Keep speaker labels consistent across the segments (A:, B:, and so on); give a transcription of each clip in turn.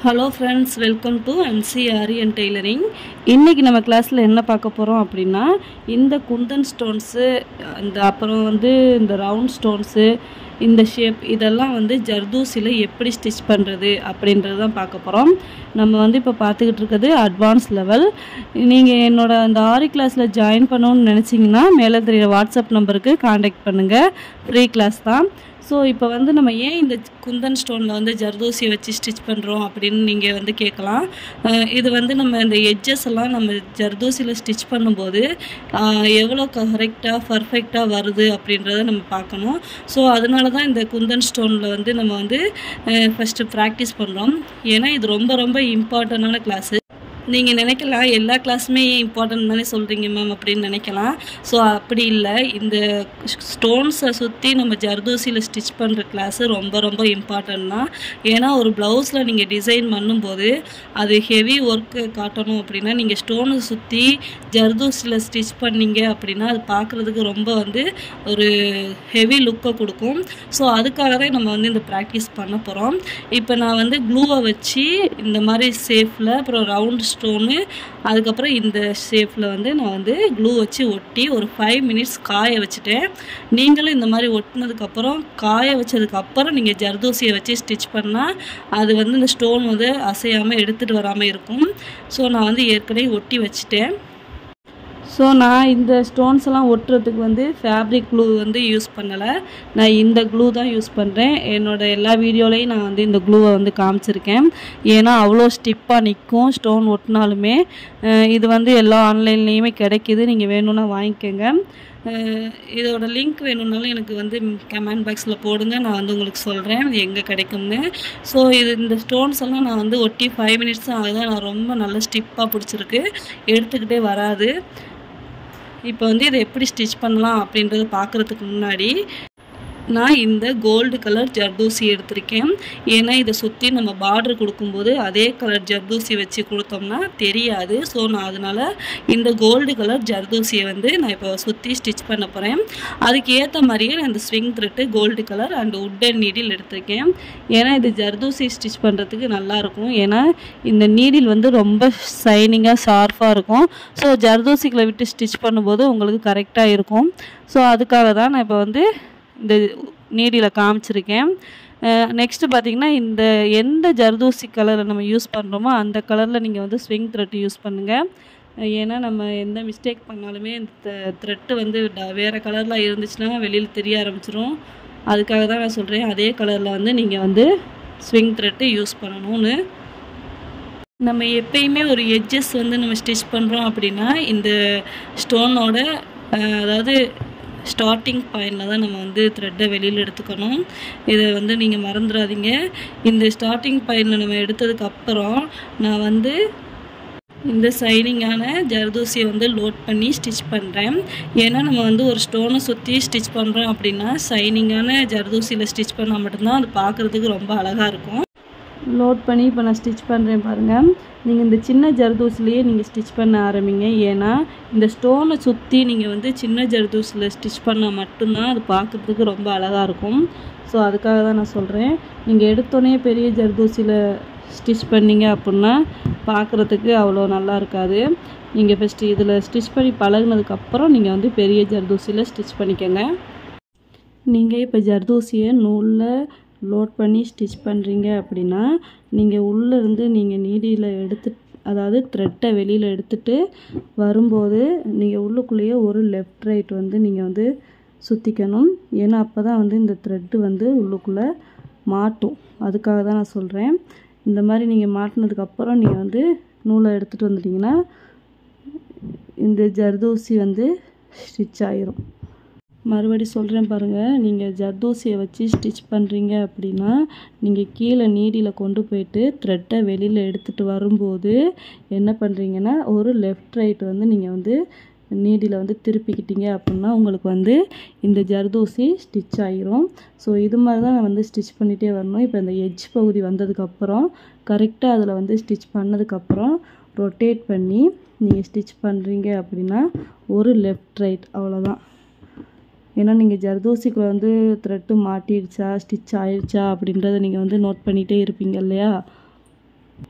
A: hello friends welcome to என்சிஆரி and tailoring இன்றைக்கி நம்ம கிளாஸில் என்ன பார்க்க போகிறோம் அப்படின்னா இந்த குந்தன் ஸ்டோன்ஸு இந்த அப்புறம் வந்து இந்த ரவுண்ட் ஸ்டோன்ஸு இந்த ஷேப் இதெல்லாம் வந்து ஜர்தூசியில் எப்படி ஸ்டிச் பண்ணுறது அப்படின்றது தான் பார்க்க போகிறோம் நம்ம வந்து இப்போ பார்த்துக்கிட்டு இருக்கிறது அட்வான்ஸ் லெவல் நீங்கள் என்னோட அந்த ஆரி கிளாஸில் ஜாயின் பண்ணணும்னு நினச்சிங்கன்னா மேலே தெரியுற வாட்ஸ்அப் நம்பருக்கு காண்டாக்ட் பண்ணுங்கள் ஃப்ரீ கிளாஸ் தான் ஸோ இப்போ வந்து நம்ம ஏன் இந்த குந்தன் ஸ்டோனில் வந்து ஜர்தோசியை வச்சு ஸ்டிச் பண்ணுறோம் அப்படின்னு நீங்கள் வந்து கேட்கலாம் அஹ் இது வந்து நம்ம இந்த எட்ஜஸ் எல்லாம் நம்ம ஜர்தோசியில் ஸ்டிச் பண்ணும்போது அஹ் எவ்வளோ கரெக்டாக பர்ஃபெக்டாக வருது அப்படின்றத நம்ம பார்க்கணும் ஸோ அதனால தான் இந்த குந்தன் ஸ்டோனில் வந்து நம்ம வந்து ஃபஸ்ட்டு ப்ராக்டிஸ் பண்ணுறோம் ஏன்னா இது ரொம்ப ரொம்ப இம்பார்ட்டண்டான கிளாஸு நீங்கள் நினைக்கலாம் எல்லா கிளாஸுமே ஏன் இம்பார்ட்டன்ட் தானே சொல்கிறீங்க மேம் அப்படின்னு நினைக்கலாம் ஸோ அப்படி இல்லை இந்த ஸ்டோன்ஸை சுற்றி நம்ம ஜர்தோசியில் ஸ்டிச் பண்ணுற கிளாஸு ரொம்ப ரொம்ப இம்பார்ட்டன்ட் தான் ஏன்னா ஒரு ப்ளவுஸில் நீங்கள் டிசைன் பண்ணும்போது அது ஹெவி ஒர்க்கு காட்டணும் அப்படின்னா நீங்கள் ஸ்டோனை சுற்றி ஜர்தோசியில் ஸ்டிச் பண்ணீங்க அப்படின்னா அது பார்க்குறதுக்கு ரொம்ப வந்து ஒரு ஹெவி லுக்கை கொடுக்கும் ஸோ அதுக்காக தான் நம்ம வந்து இந்த ப்ராக்டிஸ் பண்ண போகிறோம் இப்போ நான் வந்து க்ளூவை வச்சு இந்த மாதிரி சேஃபில் அப்புறம் ரவுண்ட் ஸ்டோனு அதுக்கப்புறம் இந்த ஷேப்பில் வந்து நான் வந்து க்ளூ வச்சு ஒட்டி ஒரு ஃபைவ் மினிட்ஸ் காய வச்சுட்டேன் நீங்களும் இந்த மாதிரி ஒட்டினதுக்கப்புறம் காய வச்சதுக்கப்புறம் நீங்கள் ஜர்தோசியை வச்சு ஸ்டிச் பண்ணால் அது வந்து இந்த ஸ்டோன் வந்து அசையாமல் எடுத்துகிட்டு வராமல் இருக்கும் ஸோ நான் வந்து ஏற்கனவே ஒட்டி வச்சுட்டேன் ஸோ நான் இந்த ஸ்டோன்ஸ் எல்லாம் ஒட்டுறதுக்கு வந்து ஃபேப்ரிக் க்ளூ வந்து யூஸ் பண்ணலை நான் இந்த க்ளூ தான் யூஸ் பண்ணுறேன் என்னோடய எல்லா வீடியோலையும் நான் வந்து இந்த க்ளூவை வந்து காமிச்சிருக்கேன் ஏன்னா அவ்வளோ ஸ்டிப்பாக நிற்கும் ஸ்டோன் ஒட்டினாலுமே அஹ் இது வந்து எல்லா ஆன்லைன்லேயுமே கிடைக்கிது நீங்கள் வேணும்னா வாங்கிக்கோங்க அஹ் இதோட லிங்க் வேணும்னாலும் எனக்கு வந்து கமெண்ட் பாக்ஸில் போடுங்க நான் வந்து உங்களுக்கு சொல்கிறேன் இது எங்கே கிடைக்கும்னு ஸோ இது இந்த ஸ்டோன்ஸ் எல்லாம் நான் வந்து ஒட்டி ஃபைவ் மினிட்ஸ் தான் ஆகுது நான் ரொம்ப நல்ல ஸ்டிப்பாக பிடிச்சிருக்கு எடுத்துக்கிட்டே வராது இப்போ வந்து இதை எப்படி ஸ்டிச் பண்ணலாம் அப்படின்றத பார்க்குறதுக்கு முன்னாடி நான் இந்த கோல்டு கலர் ஜர்தூசி எடுத்திருக்கேன் ஏன்னா இதை சுற்றி நம்ம பார்டர் கொடுக்கும்போது அதே கலர் ஜர்தூசி வச்சு கொடுத்தோம்னா தெரியாது ஸோ நான் அதனால் இந்த கோல்டு கலர் ஜர்தூசியை வந்து நான் இப்போ சுற்றி ஸ்டிச் பண்ண போகிறேன் அதுக்கு ஏற்ற மாதிரியே நான் இந்த sewing thread gold colour and wooden needle எடுத்திருக்கேன் ஏன்னா இது ஜர்தூசி ஸ்டிச் பண்ணுறதுக்கு நல்லாயிருக்கும் ஏன்னா இந்த நீடில் வந்து ரொம்ப ஷைனிங்காக ஷார்ப்பாக இருக்கும் ஸோ ஜர்தோசிகளை விட்டு ஸ்டிச் பண்ணும்போது உங்களுக்கு கரெக்டாக இருக்கும் ஸோ அதுக்காக தான் நான் இப்போ வந்து இந்த நீடியில் காமிச்சிருக்கேன் நெக்ஸ்ட்டு பார்த்தீங்கன்னா இந்த எந்த ஜர்தூசி கலரை நம்ம யூஸ் பண்ணுறோமோ அந்த கலரில் நீங்கள் வந்து ஸ்விங் த்ரெட் யூஸ் பண்ணுங்கள் ஏன்னா நம்ம எந்த மிஸ்டேக் பண்ணாலுமே இந்த த்ரெட்டு வந்து ட- வேறு கலரில் இருந்துச்சுன்னா வெளியில் தெரிய ஆரம்பிச்சிரும் அதுக்காக தான் நான் சொல்கிறேன் அதே கலரில் வந்து நீங்கள் வந்து ஸ்விங் த்ரெட்டு யூஸ் பண்ணணும்னு நம்ம எப்பயுமே ஒரு எட்ஜஸ் வந்து நம்ம ஸ்டிச் பண்ணுறோம் அப்படின்னா இந்த ஸ்டோனோட அதாவது ஸ்டார்டிங் பாயிண்டில் தான் நம்ம வந்து த்ரெட்டை வெளியில் எடுத்துக்கணும் இதை வந்து நீங்கள் மறந்துடாதீங்க இந்த ஸ்டார்டிங் பாயிண்டில் நம்ம எடுத்ததுக்கப்புறம் நான் வந்து இந்த சைனிங்கான ஜர்தூசியை வந்து லோட் பண்ணி ஸ்டிச் பண்ணுறேன் ஏன்னா நம்ம வந்து ஒரு ஸ்டோனை சுற்றி ஸ்டிச் பண்ணுறோம் அப்படின்னா சைனிங்கான ஜர்தூசியில் ஸ்டிச் பண்ணால் மட்டும்தான் அது பார்க்குறதுக்கு ரொம்ப அழகாக இருக்கும் லோட் பண்ணி இப்போ நான் ஸ்டிச் பண்ணுறேன் பாருங்கள் நீங்கள் இந்த சின்ன ஜர்தூஸ்லேயே நீங்கள் ஸ்டிச் பண்ண ஆரம்பிங்க ஏன்னா இந்த ஸ்டோனை சுற்றி நீங்கள் வந்து சின்ன ஜர்தூஸில் ஸ்டிச் பண்ணால் மட்டும்தான் அது பார்க்குறதுக்கு ரொம்ப அழகாக இருக்கும் ஸோ அதுக்காக தான் நான் சொல்கிறேன் நீங்கள் எடுத்தோடனே பெரிய ஜர்தூசியில் ஸ்டிச் பண்ணீங்க அப்படின்னா பார்க்குறதுக்கு அவ்வளோ நல்லா இருக்காது நீங்கள் ஃபஸ்ட்டு இதில் ஸ்டிச் பண்ணி பழகுனதுக்கப்புறம் நீங்கள் வந்து பெரிய ஜர்தூசியில் ஸ்டிச் பண்ணிக்கோங்க நீங்கள் இப்போ ஜர்தூசியை நூலில் லோட் பண்ணி ஸ்டிச் பண்ணுறீங்க அப்படின்னா நீங்கள் உள்ளேருந்து நீங்கள் நீடியில் எடுத்து அதாவது த்ரெட்டை வெளியில் எடுத்துட்டு வரும்போது நீங்கள் உள்ளுக்குள்ளேயே ஒரு லெஃப்ட் ரைட் வந்து நீங்கள் வந்து சுற்றிக்கணும் ஏன்னா அப்போ தான் வந்து இந்த த்ரெட்டு வந்து உள்ளுக்குள்ளே மாட்டும் அதுக்காக தான் நான் சொல்கிறேன் இந்த மாதிரி நீங்கள் மாட்டினதுக்கப்புறம் நீங்கள் வந்து நூலை எடுத்துகிட்டு வந்துட்டிங்கன்னா இந்த ஜர்தூசி வந்து ஸ்டிச் ஆயிரும் மறுபடி சொல்கிறேன் பாருங்கள் நீங்கள் ஜர்தூசியை வச்சு ஸ்டிச் பண்ணுறீங்க அப்படின்னா நீங்கள் கீழே நீடியில் கொண்டு போயிட்டு த்ரெட்டை வெளியில் எடுத்துகிட்டு வரும்போது என்ன பண்ணுறீங்கன்னா ஒரு லெஃப்ட் ரைட் வந்து நீங்கள் வந்து நீடியில் வந்து திருப்பிக்கிட்டீங்க அப்படின்னா உங்களுக்கு வந்து இந்த ஜர்தூசி ஸ்டிச் ஆகிரும் ஸோ இது மாதிரி தான் வந்து ஸ்டிச் பண்ணிகிட்டே வரணும் இப்போ இந்த எட்ஜ் பகுதி வந்ததுக்கப்புறம் கரெக்டாக அதில் வந்து ஸ்டிச் பண்ணதுக்கப்புறம் ரொட்டேட் பண்ணி நீங்கள் ஸ்டிச் பண்ணுறீங்க அப்படின்னா ஒரு லெஃப்ட் ரைட் அவ்வளோதான் ஏன்னா நீங்கள் ஜர்தோசிக்குள்ள வந்து த்ரெட்டு மாட்டிடுச்சா ஸ்டிச் ஆயிடுச்சா அப்படின்றத நீங்கள் வந்து நோட் பண்ணிகிட்டே இருப்பீங்க இல்லையா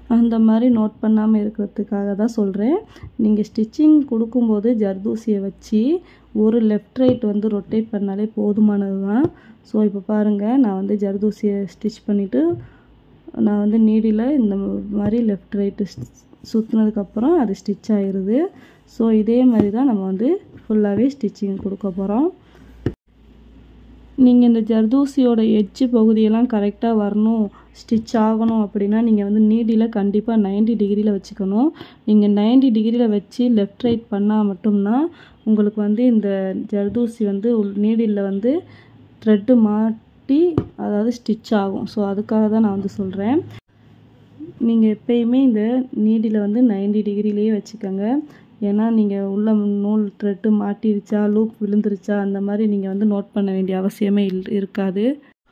A: அந்த மாதிரி நோட் பண்ணாமல் இருக்கிறதுக்காக தான் சொல்கிறேன் நீங்கள் ஸ்டிச்சிங் கொடுக்கும்போது ஜர்தூசியை வச்சு ஒரு லெஃப்ட் ரைட் வந்து ரொட்டேட் பண்ணாலே போதுமானது தான் ஸோ இப்போ பாருங்கள் நான் வந்து ஜர்தூசியை ஸ்டிச் பண்ணிவிட்டு நான் வந்து நீடியில் இந்த மாதிரி லெஃப்ட் ரைட்டு சுற்றுனதுக்கப்புறம் அது ஸ்டிச் ஆயிடுது ஸோ இதே மாதிரி தான் நம்ம வந்து ஃபுல்லாகவே ஸ்டிச்சிங் கொடுக்க போகிறோம் நீங்கள் இந்த ஜர்தூசியோட எட்ஜு பகுதியெல்லாம் கரெக்டாக வரணும் ஸ்டிச் ஆகணும் அப்படின்னா நீங்கள் வந்து நீடியில் கண்டிப்பாக 90 டிகிரியில் வச்சுக்கணும் நீங்கள் 90 டிகிரியில் வச்சு லெஃப்ட் ரைட் பண்ணால் மட்டும்தான் உங்களுக்கு வந்து இந்த ஜர்தூசி வந்து நீடியில் வந்து த்ரெட்டு மாட்டி அதாவது ஸ்டிச் ஆகும் ஸோ அதுக்காக தான் நான் வந்து சொல்கிறேன் நீங்கள் எப்பயுமே இந்த நீடியில் வந்து 90 டிகிரிலேயே வச்சுக்கோங்க ஏன்னா நீங்கள் உள்ள நூல் த்ரெட்டு மாட்டிருச்சா லூப் விழுந்துருச்சா அந்த மாதிரி நீங்கள் வந்து நோட் பண்ண வேண்டிய அவசியமே இல் இருக்காது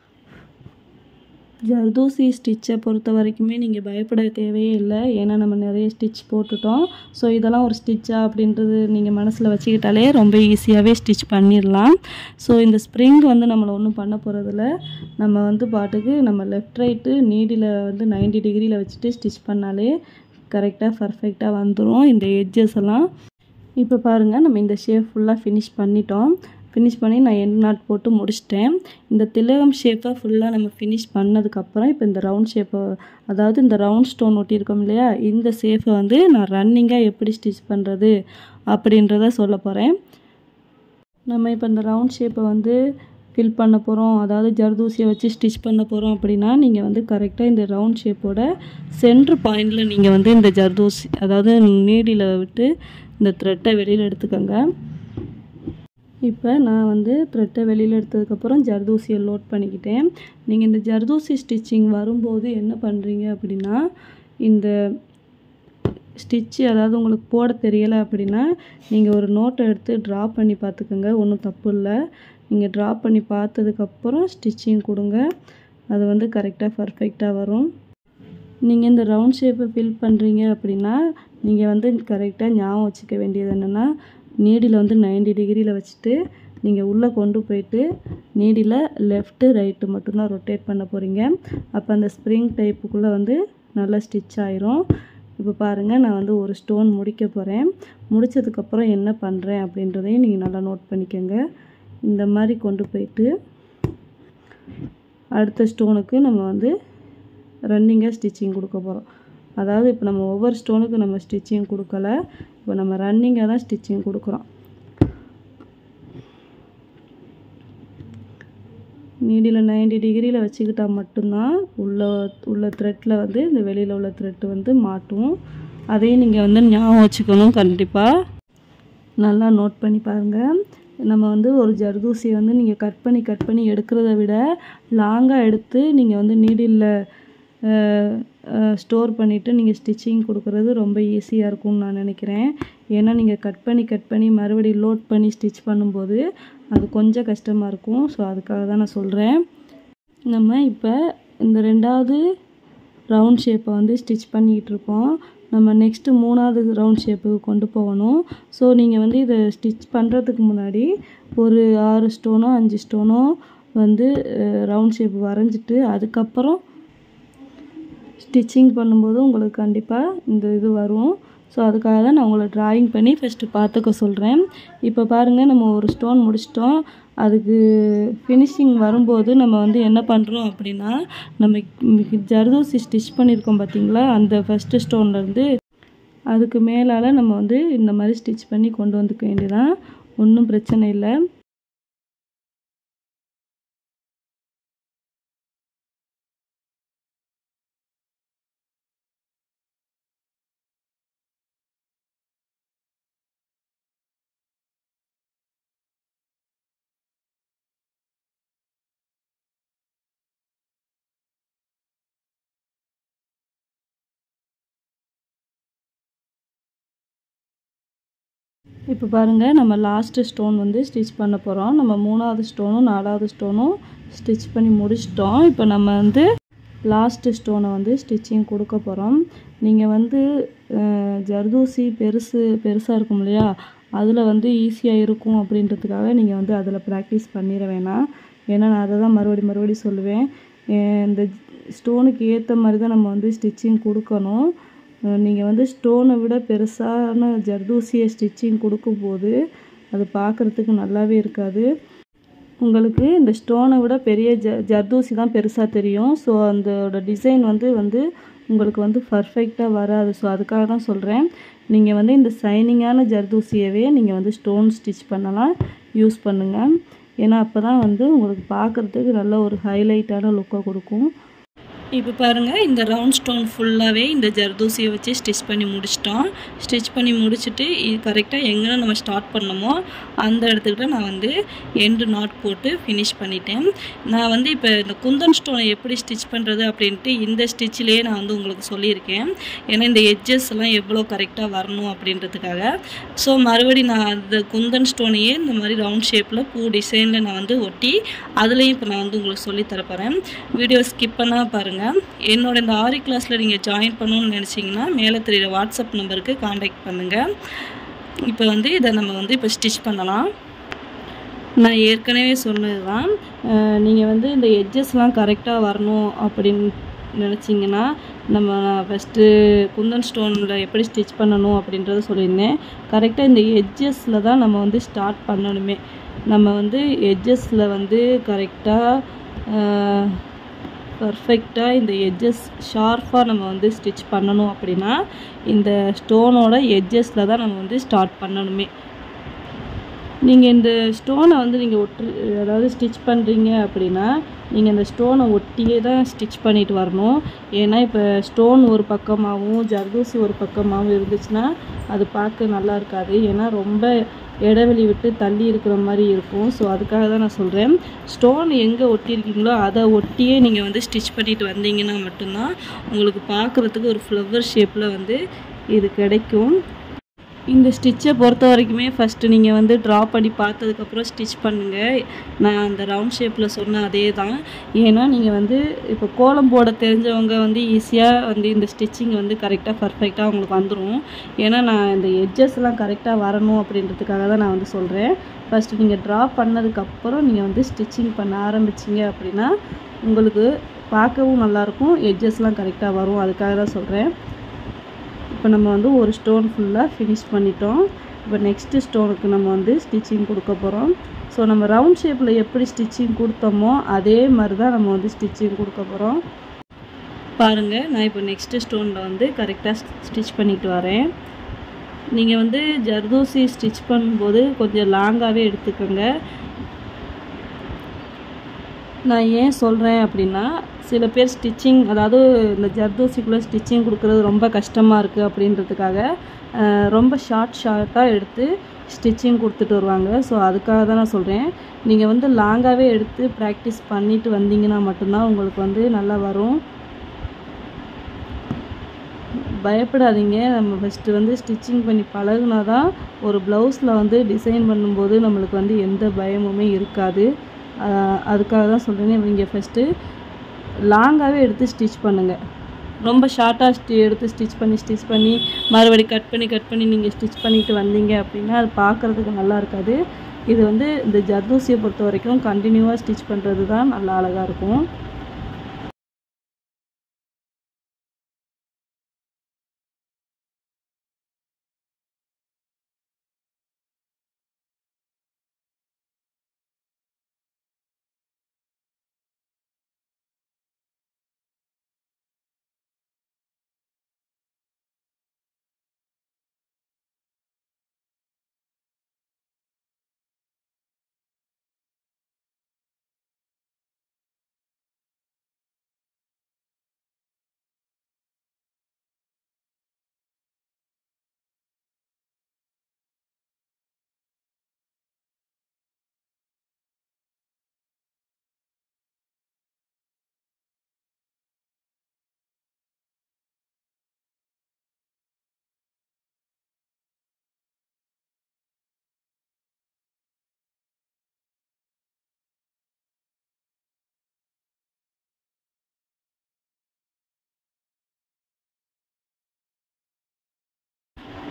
A: ஜர்தூசி ஸ்டிச்சை பொறுத்த வரைக்குமே நீங்கள் பயப்பட தேவையே இல்லை ஏன்னா நம்ம நிறைய ஸ்டிச் போட்டுட்டோம் ஸோ இதெல்லாம் ஒரு ஸ்டிச்சா அப்படின்றது நீங்கள் மனசில் வச்சுக்கிட்டாலே ரொம்ப ஈஸியாகவே ஸ்டிச் பண்ணிடலாம் ஸோ இந்த ஸ்ப்ரிங் வந்து நம்மளை ஒன்றும் பண்ண போகிறதில்ல நம்ம வந்து பாட்டுக்கு நம்ம லெஃப்ட் ரைட்டு நீடியில் வந்து 90 டிகிரியில் வச்சுட்டு ஸ்டிச் பண்ணாலே கரெக்டாக பர்ஃபெக்டாக வந்துடும் இந்த எட்ஜஸ் எல்லாம் இப்போ பாருங்கள் நம்ம இந்த ஷேப் ஃபுல்லாக ஃபினிஷ் பண்ணிட்டோம் ஃபினிஷ் பண்ணி நான் எண்ட் நாட் போட்டு முடிச்சிட்டேன் இந்த திலகம் ஷேப்பை ஃபுல்லாக நம்ம ஃபினிஷ் பண்ணதுக்கப்புறம் இப்போ இந்த ரவுண்ட் ஷேப்பை அதாவது இந்த ரவுண்ட் ஸ்டோன் ஒட்டியிருக்கோம் இல்லையா இந்த ஷேப்பை வந்து நான் ரன்னிங்காக எப்படி ஸ்டிச் பண்ணுறது அப்படின்றத சொல்ல போகிறேன் நம்ம இப்போ இந்த ரவுண்ட் ஷேப்பை வந்து ஃபில் பண்ண போகிறோம் அதாவது ஜர்தூசியை வச்சு ஸ்டிச் பண்ண போகிறோம் அப்படின்னா நீங்கள் வந்து கரெக்டாக இந்த ரவுண்ட் ஷேப்போட சென்ட்ரு பாயிண்டில் நீங்கள் வந்து இந்த ஜர்தூசி அதாவது நீடியில் விட்டு இந்த த்ரெட்டை வெளியில் எடுத்துக்கோங்க இப்போ நான் வந்து த்ரெட்டை வெளியில் எடுத்ததுக்கப்புறம் ஜர்தூசியை லோட் பண்ணிக்கிட்டேன் நீங்கள் இந்த ஜர்தூசி ஸ்டிச்சிங் வரும்போது என்ன பண்ணுறீங்க அப்படின்னா இந்த ஸ்டிச்சு அதாவது உங்களுக்கு போட தெரியலை அப்படின்னா நீங்கள் ஒரு நோட்டை எடுத்து ட்ரா பண்ணி பார்த்துக்கோங்க ஒன்றும் தப்பு இல்லை நீங்கள் ட்ரா பண்ணி பார்த்ததுக்கப்புறம் ஸ்டிச்சிங் கொடுங்க அது வந்து கரெக்டாக பர்ஃபெக்டாக வரும் நீங்கள் இந்த ரவுண்ட் ஷேப்பை ஃபில் பண்ணுறீங்க அப்படின்னா நீங்கள் வந்து கரெக்டாக ஞாபகம் வச்சுக்க வேண்டியது என்னென்னா நீடியில் வந்து 90 டிகிரியில் வச்சுட்டு நீங்கள் உள்ளே கொண்டு போயிட்டு நீடியில் லெஃப்ட்டு ரைட்டு மட்டும்தான் ரொட்டேட் பண்ண போகிறீங்க அப்போ அந்த ஸ்ப்ரிங் டைப்புக்குள்ளே வந்து நல்லா ஸ்டிச் ஆயிரும் இப்போ பாருங்கள் நான் வந்து ஒரு ஸ்டோன் முடிக்க போகிறேன் முடித்ததுக்கப்புறம் என்ன பண்ணுறேன் அப்படின்றதையும் நீங்கள் நல்லா நோட் பண்ணிக்கோங்க இந்த மாதிரி கொண்டு போயிட்டு அடுத்த ஸ்டோனுக்கு நம்ம வந்து ரன்னிங்காக ஸ்டிச்சிங் கொடுக்க போகிறோம் அதாவது இப்போ நம்ம ஒவ்வொரு ஸ்டோனுக்கு நம்ம ஸ்டிச்சிங் கொடுக்கல இப்போ நம்ம ரன்னிங்காக தான் ஸ்டிச்சிங் கொடுக்குறோம் நீடியில் 90 டிகிரியில் வச்சுக்கிட்டா மட்டும்தான் உள்ள உள்ள த்ரெட்டில் வந்து இந்த வெளியில் உள்ள த்ரெட்டு வந்து மாட்டும் அதையும் நீங்கள் வந்து ஞாபகம் வச்சுக்கணும் கண்டிப்பாக நல்லா நோட் பண்ணி பாருங்கள் நம்ம வந்து ஒரு ஜர்தூசியை வந்து நீங்கள் கட் பண்ணி கட் பண்ணி எடுக்கிறத விட லாங்காக எடுத்து நீங்கள் வந்து நீடில் ஸ்டோர் பண்ணிவிட்டு நீங்கள் ஸ்டிச்சிங் கொடுக்குறது ரொம்ப ஈஸியாக இருக்கும்னு நான் நினைக்கிறேன் ஏன்னா நீங்கள் கட் பண்ணி கட் பண்ணி மறுபடியும் லோட் பண்ணி ஸ்டிச் பண்ணும்போது அது கொஞ்சம் கஷ்டமாக இருக்கும் ஸோ அதுக்காக தான் நான் சொல்கிறேன் நம்ம இப்போ இந்த ரெண்டாவது ரவுண்ட் ஷேப்பை வந்து ஸ்டிச் பண்ணிக்கிட்டு இருக்கோம் நம்ம நெக்ஸ்ட்டு மூணாவது ரவுண்ட் ஷேப்புக்கு கொண்டு போகணும் ஸோ நீங்கள் வந்து இதை ஸ்டிச் பண்ணுறதுக்கு முன்னாடி ஒரு ஆறு ஸ்டோனோ அஞ்சு ஸ்டோனோ வந்து ரவுண்ட் ஷேப் வரைஞ்சிட்டு அதுக்கப்புறம் ஸ்டிச்சிங் பண்ணும்போது உங்களுக்கு கண்டிப்பாக இந்த இது வரும் ஸோ அதுக்காக தான் நான் உங்களை ட்ராயிங் பண்ணி ஃபஸ்ட்டு பார்த்துக்க சொல்கிறேன் இப்போ பாருங்கள் நம்ம ஒரு ஸ்டோன் முடிச்சிட்டோம் அதுக்கு ஃபினிஷிங் வரும்போது நம்ம வந்து என்ன பண்ணுறோம் அப்படின்னா நம்ம ஜர்தோசி ஸ்டிச் பண்ணியிருக்கோம் பார்த்தீங்களா அந்த ஃபஸ்ட்டு ஸ்டோன்லேருந்து அதுக்கு மேலால் நம்ம வந்து இந்த மாதிரி ஸ்டிச் பண்ணி கொண்டு வந்துக்க வேண்டியதான் ஒன்றும் பிரச்சனை இல்லை இப்போ பாருங்கள் நம்ம லாஸ்ட்டு ஸ்டோன் வந்து ஸ்டிச் பண்ண போகிறோம் நம்ம மூணாவது ஸ்டோனும் நாலாவது ஸ்டோனும் ஸ்டிச் பண்ணி முடிச்சிட்டோம் இப்போ நம்ம வந்து லாஸ்ட்டு ஸ்டோனை வந்து ஸ்டிச்சிங் கொடுக்க போகிறோம் நீங்கள் வந்து அஹ், ஜர்தோசி பெருசு பெருசாக இருக்கும் இல்லையா அதில் வந்து ஈஸியாக இருக்கும் அப்படின்றதுக்காக நீங்கள் வந்து அதில் ப்ராக்டிஸ் பண்ணிட வேணாம் ஏன்னா நான் அதை தான் மறுபடி மறுபடி சொல்லுவேன் அஹ் இந்த ஸ்டோனுக்கு ஏற்ற மாதிரி தான் நம்ம வந்து ஸ்டிச்சிங் கொடுக்கணும் நீங்கள் வந்து ஸ்டோனை விட பெருசான ஜர்தூசியை ஸ்டிச்சிங் கொடுக்கும்போது அது பார்க்குறதுக்கு நல்லாவே இருக்காது உங்களுக்கு இந்த ஸ்டோனை விட பெரிய ஜ ஜர்தூசி தான் பெருசாக தெரியும் ஸோ அதோட டிசைன் வந்து வந்து உங்களுக்கு வந்து பர்ஃபெக்டாக வராது ஸோ அதுக்காக தான் சொல்கிறேன் நீங்கள் வந்து இந்த சைனிங்கான ஜர்தூசியவே நீங்கள் வந்து ஸ்டோன் ஸ்டிச் பண்ணலாம் யூஸ் பண்ணுங்கள் ஏன்னா அப்போ தான் வந்து உங்களுக்கு பார்க்குறதுக்கு நல்ல ஒரு ஹைலைட்டான லுக்கை கொடுக்கும் இப்போ பாருங்கள் இந்த ரவுண்ட் ஸ்டோன் ஃபுல்லாகவே இந்த ஜர்தூசியை வச்சு ஸ்டிச் பண்ணி முடிச்சிட்டோம் ஸ்டிச் பண்ணி முடிச்சுட்டு கரெக்டாக எங்கே நம்ம ஸ்டார்ட் பண்ணோமோ அந்த இடத்துக்கிட்ட நான் வந்து எண்டு நாட் போட்டு ஃபினிஷ் பண்ணிட்டேன் நான் வந்து இப்போ இந்த குந்தன் ஸ்டோனை எப்படி ஸ்டிச் பண்ணுறது அப்படின்ட்டு இந்த ஸ்டிச்சிலேயே நான் வந்து உங்களுக்கு சொல்லியிருக்கேன் ஏன்னா இந்த எட்ஜஸ் எல்லாம் எவ்வளோ கரெக்டாக வரணும் அப்படின்றதுக்காக ஸோ மறுபடி நான் அந்த குந்தன் ஸ்டோனையே இந்த மாதிரி ரவுண்ட் ஷேப்பில் பூ டிசைனில் நான் வந்து ஒட்டி அதுலேயும் இப்போ நான் வந்து உங்களுக்கு சொல்லித் தரப்போகிறேன் வீடியோ ஸ்கிப் பண்ணால் பாருங்கள் என்னோட இந்த ஆரி கிளாஸில் நீங்கள் ஜாயின் பண்ணணும்னு நினச்சிங்கன்னா மேலே தெரியுற வாட்ஸ்அப் நம்பருக்கு காண்டாக்ட் பண்ணுங்கள் இப்போ வந்து இதை நம்ம வந்து இப்போ ஸ்டிச் பண்ணலாம் நான் ஏற்கனவே சொன்னது தான் நீங்கள் வந்து இந்த எட்ஜஸ்லாம் கரெக்டாக வரணும் அப்படின்னு நினச்சிங்கன்னா நம்ம ஃபஸ்ட்டு குந்தன் ஸ்டோனில் எப்படி ஸ்டிச் பண்ணணும் அப்படின்றத சொல்லியிருந்தேன் கரெக்டாக இந்த எட்ஜஸில் தான் நம்ம வந்து ஸ்டார்ட் பண்ணணுமே நம்ம வந்து எட்ஜஸில் வந்து கரெக்டாக பர்ஃபெக்டாக இந்த எட்ஜஸ் ஷார்ப்பாக நம்ம வந்து ஸ்டிச் பண்ணணும் அப்படின்னா இந்த ஸ்டோனோட எட்ஜஸில் தான் நம்ம வந்து ஸ்டார்ட் பண்ணணுமே நீங்கள் இந்த ஸ்டோனை வந்து நீங்கள் ஒட்டு அதாவது ஸ்டிச் பண்ணுறீங்க அப்படின்னா நீங்கள் இந்த ஸ்டோனை ஒட்டியே தான் ஸ்டிச் பண்ணிட்டு வரணும் ஏன்னா இப்போ ஸ்டோன் ஒரு பக்கமாகவும் ஜர்தூசி ஒரு பக்கமாகவும் இருந்துச்சுன்னா அது பார்க்க நல்லா இருக்காது ஏன்னா ரொம்ப இடைவெளி விட்டு தள்ளி இருக்கிற மாதிரி இருக்கும் ஸோ அதுக்காக தான் நான் சொல்கிறேன் ஸ்டோன் எங்கே ஒட்டியிருக்கீங்களோ அதை ஒட்டியே நீங்கள் வந்து ஸ்டிச் பண்ணிட்டு வந்தீங்கன்னா மட்டும்தான் உங்களுக்கு பார்க்குறதுக்கு ஒரு ஃப்ளவர் ஷேப்பில் வந்து இது கிடைக்கும் இந்த ஸ்டிச்சை பொறுத்த வரைக்குமே ஃபஸ்ட்டு நீங்கள் வந்து ட்ரா பண்ணி பார்த்ததுக்கப்புறம் ஸ்டிச் பண்ணுங்கள் நான் அந்த ரவுண்ட் ஷேப்பில் சொன்ன அதே தான் ஏன்னா நீங்கள் வந்து இப்போ கோலம் போட தெரிஞ்சவங்க வந்து ஈஸியாக வந்து இந்த ஸ்டிச்சிங் வந்து கரெக்டாக பர்ஃபெக்டாக உங்களுக்கு வந்துடும் ஏன்னா நான் இந்த எட்ஜஸ்லாம் கரெக்டாக வரணும் அப்படின்றதுக்காக தான் நான் வந்து சொல்கிறேன் ஃபஸ்ட்டு நீங்கள் ட்ரா பண்ணதுக்கப்புறம் நீங்கள் வந்து ஸ்டிச்சிங் பண்ண ஆரம்பிச்சிங்க அப்படின்னா உங்களுக்கு பார்க்கவும் நல்லாயிருக்கும் எட்ஜஸ்லாம் கரெக்டாக வரும் அதுக்காக தான் சொல்கிறேன் இப்போ நம்ம வந்து ஒரு ஸ்டோன் ஃபுல்லாக ஃபினிஷ் பண்ணிட்டோம் இப்போ நெக்ஸ்ட்டு ஸ்டோனுக்கு நம்ம வந்து ஸ்டிச்சிங் கொடுக்க போகிறோம் ஸோ நம்ம ரவுண்ட் ஷேப்பில் எப்படி ஸ்டிச்சிங் கொடுத்தோமோ அதே மாதிரி தான் நம்ம வந்து ஸ்டிச்சிங் கொடுக்க போகிறோம் பாருங்கள் நான் இப்போ நெக்ஸ்ட்டு ஸ்டோனில் வந்து கரெக்டாக ஸ்டிச் பண்ணிட்டு வரேன் நீங்கள் வந்து ஜர்தோசி ஸ்டிச் பண்ணும்போது கொஞ்சம் லாங்காகவே எடுத்துக்கோங்க நான் ஏன் சொல்கிறேன் அப்படின்னா சில பேர் ஸ்டிச்சிங் அதாவது இந்த ஜர்தோசிக்குள்ளே ஸ்டிச்சிங் கொடுக்குறது ரொம்ப கஷ்டமாக இருக்குது அப்படின்றதுக்காக அஹ், ரொம்ப ஷார்ட் ஷார்ட்டாக எடுத்து ஸ்டிச்சிங் கொடுத்துட்டு வருவாங்க ஸோ அதுக்காக தான் நான் சொல்கிறேன் நீங்கள் வந்து லாங்காகவே எடுத்து ப்ராக்டிஸ் பண்ணிட்டு வந்தீங்கன்னா மட்டும்தான் உங்களுக்கு வந்து நல்லா வரும் பயப்படாதீங்க நம்ம ஃபஸ்ட்டு வந்து ஸ்டிச்சிங் பண்ணி பழகுனா தான் ஒரு ப்ளவுஸில் வந்து டிசைன் பண்ணும்போது நம்மளுக்கு வந்து எந்த பயமுமே இருக்காது ஆஹ் அதுக்காக தான் சொல்கிறேன் நீங்கள் ஃபஸ்ட்டு லாங்காகவே எடுத்து ஸ்டிச் பண்ணுங்கள் ரொம்ப ஷார்ட்டாக ஸ்டி எடுத்து ஸ்டிச் பண்ணி ஸ்டிச் பண்ணி மறுபடி கட் பண்ணி கட் பண்ணி நீங்கள் ஸ்டிச் பண்ணிட்டு வந்தீங்க அப்படின்னா அது பார்க்குறதுக்கு நல்லா இருக்காது இது வந்து இந்த ஜர்தூசியை பொறுத்த வரைக்கும் கண்டினியூவாக ஸ்டிச் பண்ணுறது தான் நல்லா அழகாக இருக்கும்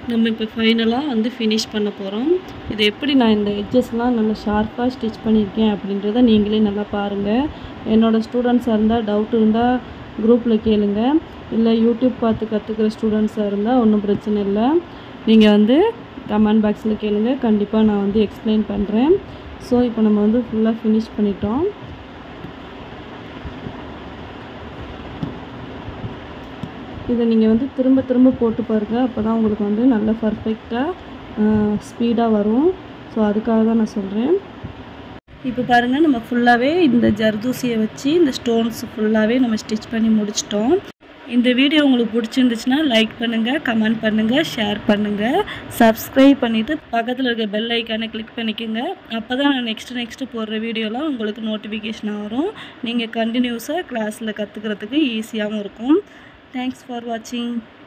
A: நம்ம இப்போ ஃபைனலாக வந்து ஃபினிஷ் பண்ண போகிறோம் இது எப்படி நான் இந்த எட்ஜஸ்லாம் நல்லா ஷார்ப்பாக ஸ்டிச் பண்ணியிருக்கேன் அப்படின்றத நீங்களே நல்லா பாருங்கள் என்னோடய ஸ்டூடெண்ட்ஸாக இருந்தால் டவுட் இருந்தால் குரூப்பில் கேளுங்க இல்லை யூடியூப் பார்த்து கற்றுக்கிற ஸ்டூடெண்ட்ஸாக இருந்தால் ஒன்றும் பிரச்சனை இல்லை நீங்கள் வந்து கமெண்ட் பாக்ஸில் கேளுங்க கண்டிப்பாக நான் வந்து எக்ஸ்பிளைன் பண்ணுறேன் ஸோ இப்போ நம்ம வந்து ஃபுல்லாக ஃபினிஷ் பண்ணிட்டோம் இதை நீங்கள் வந்து திரும்ப திரும்ப போட்டு பாருங்கள் அப்போ தான் உங்களுக்கு வந்து நல்ல பர்ஃபெக்டாக ஸ்பீடாக வரும் ஸோ அதுக்காக தான் நான் சொல்கிறேன் இப்போ பாருங்கள் நம்ம ஃபுல்லாகவே இந்த ஜர்தூசியை வச்சு இந்த ஸ்டோன்ஸ் ஃபுல்லாகவே நம்ம ஸ்டிச் பண்ணி முடிச்சிட்டோம் இந்த வீடியோ உங்களுக்கு பிடிச்சிருந்துச்சுன்னா லைக் பண்ணுங்கள் கமெண்ட் பண்ணுங்கள் ஷேர் பண்ணுங்கள் சப்ஸ்கிரைப் பண்ணிவிட்டு பக்கத்தில் இருக்க பெல் ஐக்கானை கிளிக் பண்ணிக்கோங்க அப்போ தான் நான் நெக்ஸ்ட்டு நெக்ஸ்ட்டு போடுற வீடியோலாம் உங்களுக்கு நோட்டிஃபிகேஷன் வரும் நீங்கள் கண்டினியூஸாக கிளாஸில் கற்றுக்கிறதுக்கு ஈஸியாகவும் இருக்கும் தேங்க்ஸ் ஃபார் வாட்சிங்